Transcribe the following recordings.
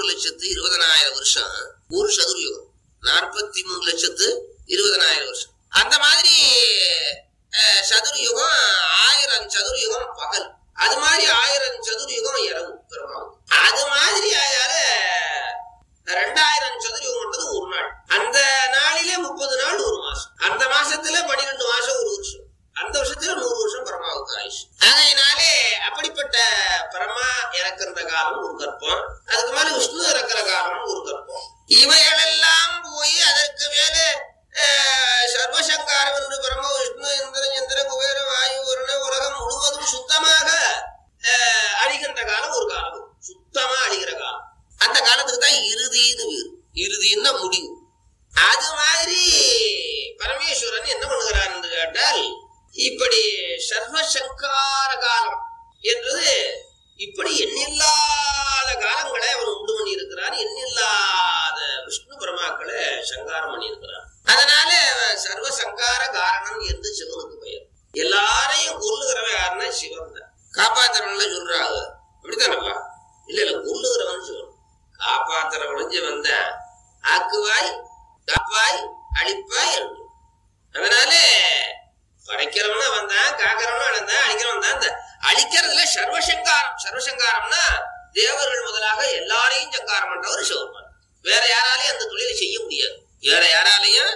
லட்சத்து இருபதனாயிரம் வருஷம் ஒரு சதுர்யுகம் நாற்பத்தி மூணு லட்சத்து இருபதனாயிரம் வருஷம் அந்த மாதிரி அஹ், சதுர்யுகம் ஆயிரம் சதுர்யுகம் பகல் அது மாதிரி ஆயிரம் சதுர்யுகம் இரவு பெருமாள் அது மாதிரி ஆயால ரெண்டாயிரம் சதுர்யுகம்ன்றது ஒரு நாள் அந்த நாளிலே முப்பது நாள் ஒரு மாசம் அந்த மாசத்துல பன்னிரெண்டு மாசம் ஒரு வருஷம் அந்த வருஷத்துல நூறு வருஷம் பரமாவுக்கு ஆயுஷ் அதனாலே அப்படிப்பட்ட பரமா இறக்கிற காலம் ஒரு கற்பம் அதுக்கு மேல விஷ்ணு இறக்கிற காலம் ஒரு கற்பம் இவைகளெல்லாம் போய் அதற்கு மேல அஹ், சர்வசங்காரம் என்று பரம விஷ்ணு இந்திரன் சந்திர குபேர வாயு வருண உலகம் முழுவதும் சுத்தமாக அஹ், அழிகின்ற காலம் ஒரு காலம் சுத்தமா அழிகிற காலம் அந்த காலத்துக்கு தான் இறுதின்னு பேரு இறுதின்னா முடிவு அது மாதிரி பரமேஸ்வரன் என்ன பண்ணுகிறார் என்று கேட்டால் இப்படி சர்வசங்கார காலம் என்றது இப்படி எண்ணில்லாத காலங்களை அவர் உண்டு பண்ணி இருக்கிறார் எண்ணில்லாத விஷ்ணு பிரமாக்களை சங்காரம் பண்ணி இருக்கிறார் அதனால சர்வசங்கார காரணம் என்று சிவனுக்கு பெயர் எல்லாரையும் கொல்லுகிறவன் யாருன்னா சிவன் தான் காப்பாத்துறவன்ல சொல்றாங்க அப்படித்தானப்பா இல்ல இல்ல கொல்லுகிறவன் சிவன் காப்பாத்துறவன் சிவன் தான் ஆக்குவாய் காப்பாய் அழிப்பாய் என்று அதனால படைக்கிறவனும் அவன் தான் காக்கிறவனும் அவன் தான் அழிக்கிறவன் தான் இந்த அழிக்கிறதுல சர்வசங்காரம் சர்வசங்காரம்னா தேவர்கள் முதலாக எல்லாரையும் சங்காரம் பண்றவர் சிவபெருமான் வேற யாராலையும் அந்த தொழிலை செய்ய முடியாது வேற யாராலையும்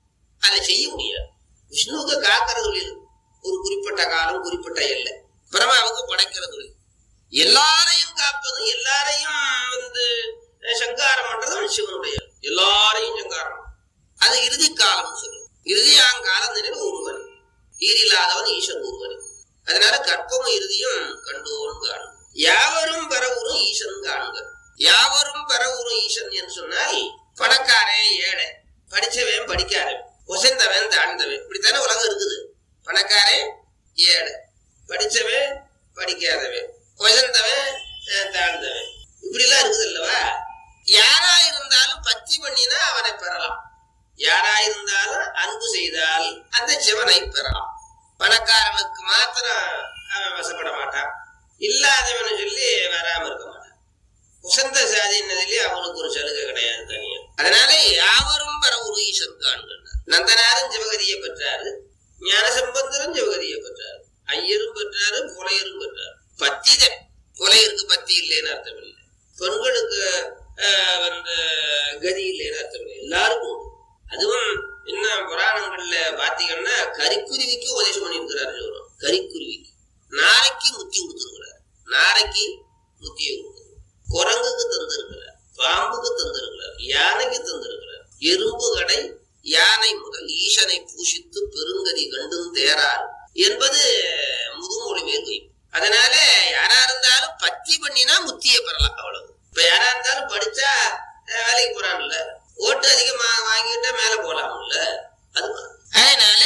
அதை செய்ய முடியாது விஷ்ணுவுக்கு காக்கிற தொழில் ஒரு குறிப்பிட்ட காலம் குறிப்பிட்ட எல்லை பிரமாவுக்கு படைக்கிற தொழில் எல்லாரையும் காப்பதும் எல்லாரையும் வந்து அஹ், சங்காரம் பண்றதும் சிவனுடைய எல்லாரையும் சங்காரம் அது இறுதி காலம் சொல்லும் இறுதியாங்காலம் நினைவு ஒருவன் ஈரில்லாதவன் ஈசன் ஒருவன் அதனால கற்பமும் இறுதியும் கண்டோன் காணும் யாவரும் பெறவுறும் ஈசன் காணுங்க யாவரும் பெறவுறும் ஈசன் என்று சொன்னால் பணக்காரன் ஏழை படிச்சவன் படிக்காதவன் உசந்தவன் தாழ்ந்தவன் இப்படித்தானே உலகம் இருக்குது பணக்காரன் ஏழை படிச்சவன் படிக்காதவன் உசந்தவன் அஹ், தாழ்ந்தவன் இப்படிலாம் இருக்குது அல்லவா யாரா இருந்தாலும் பக்தி பண்ணினா அவனை பெறலாம் யாரா இருந்தாலும் அன்பு செய்தால் அந்த சிவனை பெறலாம் பணக்காரனுக்கு மாத்திரம் அவன் வசப்பட மாட்டான் இல்லாதவனை சொல்லி வராம இருக்க மாட்டான் உசந்த சாதினதிலே அவனுக்கு ஒரு சலுகை கிடையாது தனியா அதனால யாவரும் பெற ஒரு ஈஸ்வர் காண்கின்றார் நந்தனாரும் சிவகதியை பெற்றாரு ஞானசம்பந்தரும் சிவகதியை பெற்றாரு ஐயரும் பெற்றாரு புலையரும் பெற்றாரு பத்திதன் புலையருக்கு பத்தி இல்லைன்னு அர்த்தம் இல்லை பெண்களுக்கு ஆஹ், வந்து கதி இல்லைன்னு அர்த்தம் இல்லை எல்லாருக்கும் உண்டு. அதுவும் என்ன புராணங்கள்ல பாத்தீங்கன்னா கரிக்குருவிக்கு உபதேசம் பண்ணியிருக்கிறார் சிவரும் கரிக்குருவிக்கு நாரைக்கு முத்தி கொடுத்திருக்கிறார் நாரைக்கு முத்தியை கொடுத்திருக்கிறார் குரங்குக்கு தந்திருக்கிறார் பாம்புக்கு தந்திருக்கிறார் யானைக்கு தந்திருக்கிறார் எறும்பு கடை யானை முதல் ஈசனை பூஷித்து பெருங்கதி கண்டும் தேரார் என்பது முதுமொழி மேல் அதனால யாரா இருந்தாலும் பத்தி பண்ணினா முத்தியை பெறலாம் அவ்வளவு இப்ப யாரா இருந்தாலும் படிச்சா அஹ், வேலைக்கு போறான்ல ஓட்டு அதிகமா வாங்கிட்டா மேல போலாம்ல அது மாதிரி. அதனால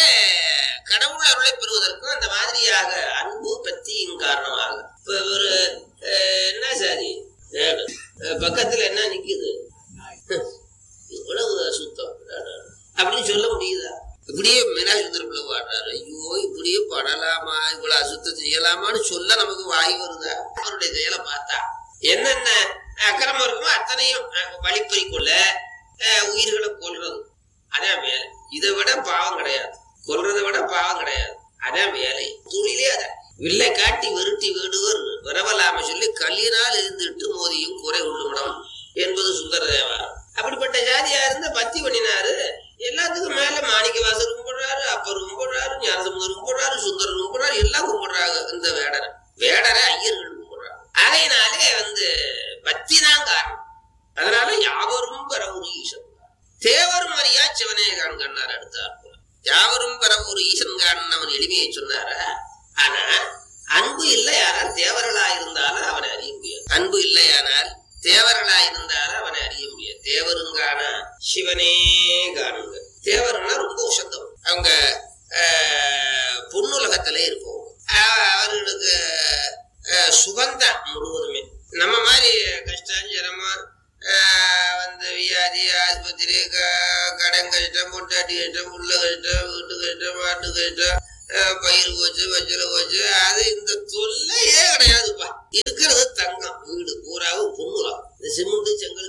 கடவுள் அருளை பெறுவதற்கும் அந்த மாதிரியாக அன்பு பக்தியின் காரணமாக இப்ப ஒரு அஹ், என்ன சாதி ஏடு. அஹ், பக்கத்துல என்ன நிக்குது இவ்வளவு சுத்தம் அப்படின்னு சொல்ல முடியுதா இப்படியே மீனாட்சி சுந்தரப்பிள்ளை பாடுறாரு ஐயோ இப்படியே படலாமா இவ்வளவு அசுத்தம் செய்யலாமான்னு சொல்ல நமக்கு வாய் வருதா அவருடைய செயலை பார்த்தா என்னென்ன அக்கிரமம் இருக்குமோ அத்தனையும் அஹ், வழிப்பறி கொள்ள அஹ், உயிர்களை கொல்றது அதான் வேலை இதை விட பாவம் கிடையாது கொல்றதை விட பாவம் கிடையாது அதான் வேலை தொழிலே அதான் வில்லை காட்டி விருட்டி வீடுவர் விரவலாம சொல்லி கல்லினால் இருந்துட்டு மோதியும் குறை உள்ளுமிடம் என்பது சுந்தர தேவாரம் அப்படிப்பட்ட ஜாதியா இருந்த பத்தி பண்ணினாரு எல்லாத்துக்கும் மேல மாணிக்க வாசர் கும்பிடுறாரு அப்பர் கும்பிடுறாரு ஞானசமுதர் கும்பிடுறாரு சுந்தரர் கும்பிடுறாரு எல்லாம் கும்பிடுறாங்க இந்த வேடரை வேடரை ஐயர்கள் கும்பிடுறாங்க ஆகையினாலே வந்து பக்தி தான் காரணம் அதனால யாவரும் பெற ஒரு ஈசன் தேவரும் அறியா சிவனே காண்கண்ணார் அடுத்தார் போல யாவரும் பெற ஒரு ஈசன் காணன் அவன் எளிமையை சொன்னாரா ஆனா அன்பு இல்லையானால் தேவர்களா இருந்தாலும் அவனை அறிய முடியாது அன்பு இல்லையானால் தேவர்களா இருந்தாலும் அவனை அறிய முடியாது தேவருங்கான சிவனே காணுங்க தேவர்னா ரொம்ப உசந்தம் அவங்க ஆஹ், பொன்னுலகத்துல இருப்போம் ஆஹ், அவர்களுக்கு ஆஹ், சுகந்தான் முழுவதுமே நம்ம மாதிரி கஷ்டம் சிரமம் ஆஹ், வந்து வியாதி ஆஸ்பத்திரி க- கடன் கஷ்டம் பொட்டாட்டி கஷ்டம் புள்ள கஷ்டம் வீட்டு கஷ்டம் மாட்டு கஷ்டம் ஆஹ், பயிர் போச்சு வச்சல போச்சு அது இந்த தொல்லையே கிடையாதுப்பா இருக்கிறது தங்கம் வீடு பூராவும் பொண்ணுலாம் இந்த சிமெண்ட் செங்கல்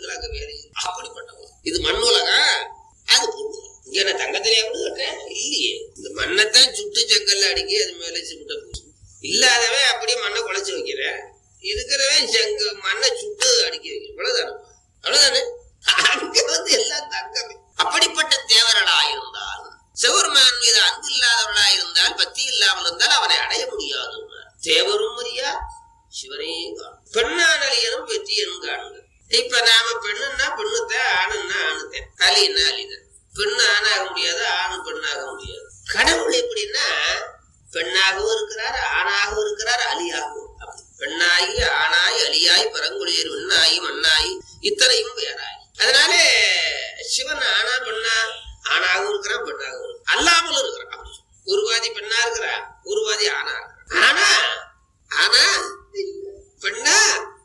எடுத்து செங்கல்ல அடுக்கி அது மேல சிமெண்ட்டை பூசு இல்லாதவன் அப்படியே மண்ணை குழைச்சு வைக்கிறேன் இருக்கிறவன் செங்க மண்ணை சுட்டு அடுக்கி வைக்கிறேன் அவ்வளவுதானே அவ்வளவுதானே அங்க வந்து எல்லாம் தங்கமே அப்படிப்பட்ட தேவர்களா இருந்தால் சிவருமான் மீது அன்பு இல்லாதவர்களா இருந்தால் பக்தி இல்லாமல் இருந்தால் அவனை அடைய முடியாது தேவரும் அறியா சிவனே காணும் பெண்ணானலியனும் வெற்றியனும் காணுங்க இப்ப நாம பெண்ணுன்னா பெண்ணுத்த ஆணுன்னா ஆணுத்த அலின்னா அலிதான் பெண்ணு ஆணாக முடியாது ஆணு பெண்ணாக முடியாது கடவுள் எப்படின்னா பெண்ணாகவும் இருக்கிறார் ஆணாகவும் இருக்கிறார் அலியாகவும் அப்படி. பெண்ணாகி ஆணாய் அலியாய் பரங்குடியர் விண்ணாயி மண்ணாயி இத்தனையும் வேறாய் அதனால சிவன் ஆணா பெண்ணா ஆணாகவும் இருக்கிறான் பெண்ணாகவும் இருக்கிறான் அல்லாமல் இருக்கிறான் அப்படி சொல்லு. ஒரு பாதி பெண்ணா இருக்கிறான் ஒரு பாதி ஆணா இருக்கிறான் ஆனா ஆனா பெண்ணா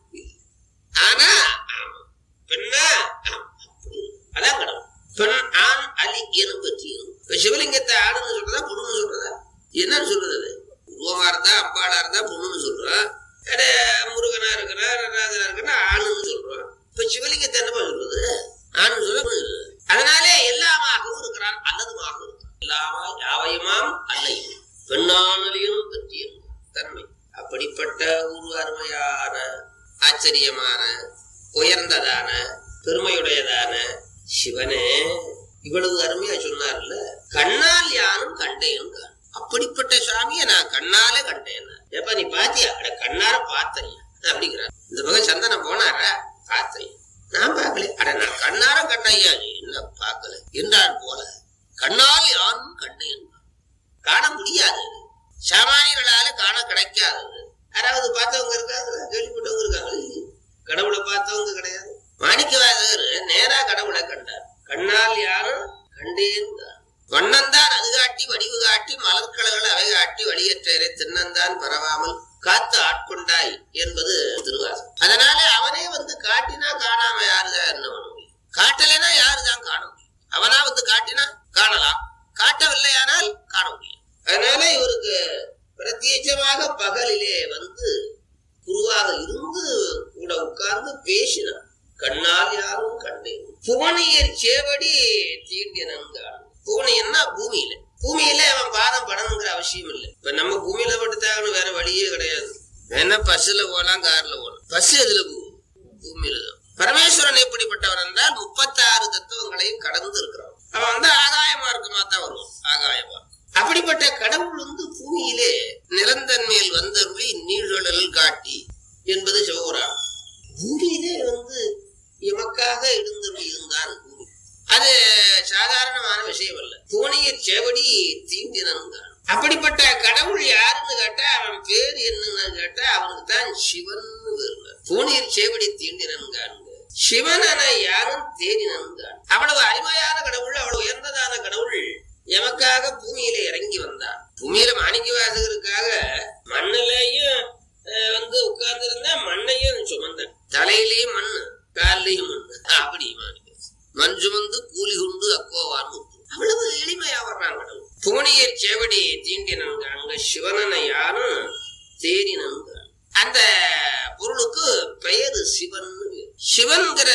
ஆனா ஆமா. பெண்ணா ஆமா. அப்படி இருக்கு. அதான் கடவுள் பெண் ஆண் அலி எனும் பற்றி இப்ப சிவலிங்கத்தை ஆணுன்னு சொல்றதா பொண்ணுன்னு சொல்றதா என்னன்னு சொல்றது அது உருவமா இருந்தா அம்பாளா இருந்தா பொண்ணுன்னு சொல்றோம் அட, முருகனா இருக்கிறா நடராஜனா இருக்கிறா ஆணுன்னு சொல்றோம் இப்ப சிவலிங்கத்தை என்னப்பா சொல்றது ஆணுன்னு சொல்ல பொண்ணு சொல்றது. அதனாலே எல்லாமாகவும் இருக்கிறான் அல்லதுமாக இருக்கிறான் எல்லாமா யாவையுமாம் அல்லையும் பெண்ணானலியும் பற்றியும் தன்மை அப்படிப்பட்ட ஒரு அருமையான ஆச்சரியமான உயர்ந்ததான பெருமையுடையதான சிவனே இவ்வளவு அருமையா சொன்னார்ல கண்ணால் யானும் கண்டேன் காண். அப்படிப்பட்ட சாமியை நான் கண்ணாலே கண்டேன் எப்ப நீ பாத்தியா அட கண்ணார பார்த்தையா அப்படிங்கிறார் இந்த பக்கம் சந்தனம் போனாரா பார்த்தையா நான் பார்க்கல அட நான் கண்ணார கண்டையா நீ என்ன பார்க்கல என்றார் போல கண்ணால் யானும் கண்டேன் காண். காண முடியாது சாமானியர்களால காண கிடைக்காதது யாராவது பார்த்தவங்க இருக்காங்க கேள்விப்பட்டவங்க இருக்காங்க இல்லையே. கடவுளை பார்த்தவங்க கிடையாது மாணிக்கவாசகர் நேரா கடவுளை கண்டார் கண்ணால் யாரும் கண்டேன் வண்ணந்தான் அது காட்டி வடிவு காட்டி மலர்கலர்கள் அவை காட்டி வழியற்றரை தின்னந்தான் பரவாமல் காத்து ஆட்கொண்டாய் என்பது திருவாசகம் அதனால அவனே வந்து காட்டினா காணாம யாருதான் என்ன பண்ண முடியும் காட்டலைன்னா யாருதான் காண முடியும் அவனா வந்து காட்டினா காணலாம் காட்டவில்லையானால் காண முடியும் அதனால இவருக்கு பிரத்யேகமாக பகலிலே வந்து குருவாக இருந்து கூட உட்கார்ந்து பேசினார் கண்ணால் யாரும் கண்டேன் புவனியர் சேவடி தீண்டினன் புவனியன்னா பூமியில பூமியில அவன் பாதம் படணுங்கிற அவசியம் இல்லை இப்ப நம்ம பூமியில பட்டுத்தாகணும் வேற வழியே கிடையாது வேணா பஸ்ல போகலாம் கார்ல போகலாம் பஸ் எதுல போகும் பூமியில தான் பரமேஸ்வரன் எப்படிப்பட்டவன் என்றால் முப்பத்தாறு தத்துவங்களையும் கடந்து இருக்கிறான் அவன் வந்து ஆகாய மார்க்கமா தான் வருவான் ஆகாய மார்க்கம் அப்படிப்பட்ட கடவுள் வந்து பூமியிலே நிரந்தன் மேல் வந்தருளி நீழ்ழல் காட்டி என்பது சிவபுராணம் பூமியிலே வந்து எமக்காக எழுந்தருளி இருந்தான் பூமி அது சாதாரணமான விஷயம் அல்ல பூனையர் செவடி தீண்டினன் அப்படிப்பட்ட கடவுள் யாருன்னு கேட்டா அவன் பேர் என்னன்னு கேட்டா அவனுக்கு தான் சிவன் பூனையர் செவடி தீண்டினன் காணுங்க சிவன் என யாரும் தேடினன் அவ்வளவு அருமையான கடவுள் அவ்வளவு உயர்ந்ததான கடவுள் எமக்காக பூமியில இறங்கி வந்தான் பூமியில மாணிக்க வாசகருக்காக மண்ணிலேயும் அஹ், வந்து உட்கார்ந்து இருந்தா மண்ணையும் சுமந்தான் தலையிலேயும் மண்ணு காலிலையும் மண்ணு அப்படி மாணிக்க மண் சுமந்து கூலி கொண்டு அக்கோவான் முத்து. அவ்வளவு எளிமையா வர்றாங்க கடவுள் புவனியர் சேவடி தீண்டினங்க அங்க சிவனனை யாரும் தேடினங்க அந்த பொருளுக்கு பெயரு சிவன் சிவன்கிற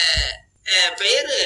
அஹ், பெயரு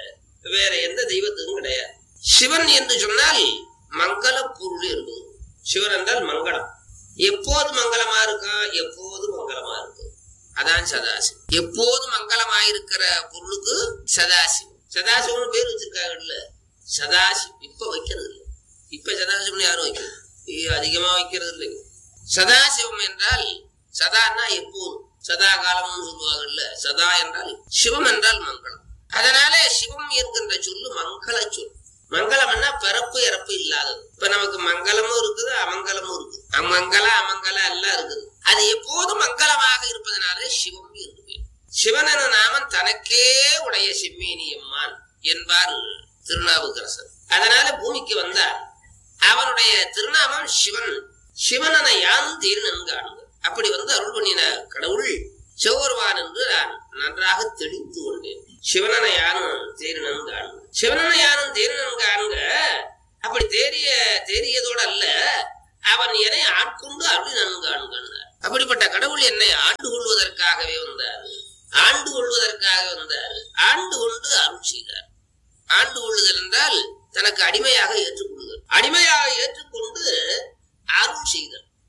வேற எந்த தெய்வத்துக்கும் கிடையாது சிவன் என்று சொன்னால் மங்கள பொருள் இருக்கும் சிவன் என்றால் மங்களம் எப்போது மங்களமா இருக்கும் எப்போது மங்களமா இருக்கும் அதான் சதாசிவம் எப்போது மங்களமா இருக்கிற பொருளுக்கு சதாசிவம் சதாசிவம்னு பேர் வச்சிருக்காங்கல்ல சதாசிவம் இப்ப வைக்கிறது இல்லை இப்ப சதாசிவம்னு யாரும் வைக்கிறது இது அதிகமா வைக்கிறது இல்லைங்க சதாசிவம் என்றால் சதான்னா எப்போதும் சதா காலம்னு சொல்லுவாங்கல்ல சதா என்றால் சிவம் என்றால் மங்களம் அதனால சிவம் என்கின்ற சொல்லு மங்கள சொல் மங்களம்னா பிறப்பு இறப்பு இல்லாதது இப்ப நமக்கு மங்களமும் இருக்குது அமங்கலமும் இருக்குது அமங்கல அமங்கல எல்லாம் இருக்குது அது எப்போதும் மங்களமாக இருப்பதனாலே சிவம் என்று பெயர். சிவன் என நாமம் தனக்கே உடைய செம்மேனி அம்மான் என்பார் திருநாவுக்கரசர் அதனால பூமிக்கு வந்தார் அவனுடைய திருநாமம் சிவன் சிவனன யான் தீர்ணன் காணுங்க அப்படி வந்து அருள் பண்ணின கடவுள் சிவபெருமான் என்று நான் நன்றாக தெளிந்து கொண்டேன் சிவனன யானும் தேரினன் காணுங்க சிவனன யானும் தேரினன் காணுங்க அப்படி தேறிய தேறியதோடு அல்ல அவன் என்னை ஆட்கொண்டு அருள் நன்காணுங்க அப்படிப்பட்ட கடவுள் என்னை ஆண்டு கொள்வதற்காகவே வந்தார் ஆண்டு கொள்வதற்காக வந்தார் ஆண்டு கொண்டு அருள் செய்தார் ஆண்டு கொள்ளுதல் என்றால் தனக்கு அடிமையாக ஏற்றுக்கொள்ளுதல் அடிமையாக ஏற்றுக்கொண்டு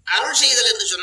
அருள் செய்தல் என்று சொன்ன